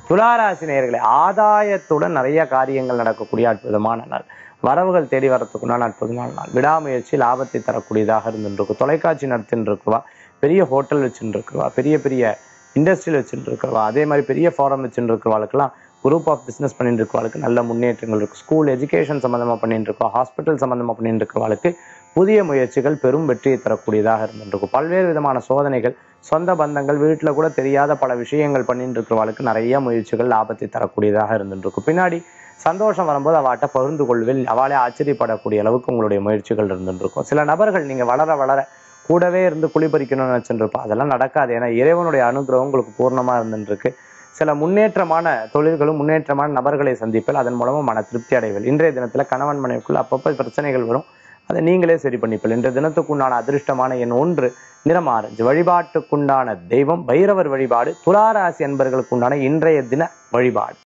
துளாராசி நேயர்களே ஆதாயத்துடன் நிறைய காரியங்கள் நடக்கக்கூடிய அற்புதமான நாள் வரவுகள் தேடி வரத்துக்குண்டான அற்புதமான நாள் விடாமுயற்சி லாபத்தை தரக்கூடியதாக இருந்துருக்கும் தொலைக்காட்சி நடத்தின்னு இருக்குவா பெரிய ஹோட்டல் வச்சுட்டு இருக்குவா பெரிய பெரிய இண்டஸ்ட்ரியல் வச்சுட்டு இருக்கிறவா அதே மாதிரி பெரிய ஃபாரம் வச்சுட்டு இருக்கிறவாளுக்கெல்லாம் குரூப் ஆஃப் பிஸ்னஸ் பண்ணிட்டு இருக்கிறவாளுக்கு நல்ல முன்னேற்றங்கள் இருக்கும் ஸ்கூல் எஜுகேஷன் சம்மந்தமாக பண்ணிட்டு இருக்கோம் ஹாஸ்பிட்டல் சம்மந்தமாக பண்ணிட்டு இருக்கிறவாளுக்கு புதிய முயற்சிகள் பெரும் வெற்றியை தரக்கூடியதாக இருந்துருக்கும் பல்வேறு விதமான சோதனைகள் சொந்த பந்தங்கள் வீட்டில் கூட தெரியாத பல விஷயங்கள் பண்ணிட்டு இருக்கிறவாளுக்கு நிறைய முயற்சிகள் லாபத்தை தரக்கூடியதாக இருந்துருக்கும் பின்னாடி சந்தோஷம் வரும்போது அவாட்ட பகிர்ந்து கொள்வில் அவளே ஆச்சரியப்படக்கூடிய அளவுக்கு உங்களுடைய முயற்சிகள் இருந்துருக்கும் சில நபர்கள் நீங்க வளர வளர கூடவே இருந்து குளிபறிக்கணும்னு நினச்சிட்டு அதெல்லாம் நடக்காது ஏன்னா இறைவனுடைய அனுகிரகம் உங்களுக்கு பூர்ணமா இருந்துருக்கு சில முன்னேற்றமான தொழில்களும் முன்னேற்றமான நபர்களை சந்திப்பில் அதன் மூலமா மன திருப்தி அடைவில் இன்றைய தினத்துல கணவன் மனைவிக்குள்ள அப்பப்போ பிரச்சனைகள் வரும் அதை நீங்களே சரி பண்ணிப்பீள் இன்றைய தினத்துக்குண்டான அதிர்ஷ்டமான எண் ஒன்று நிறம் ஆரஞ்சு வழிபாட்டுக்குண்டான தெய்வம் பைரவர் வழிபாடு துளாராசி அன்பர்களுக்குண்டான இன்றைய தின வழிபாடு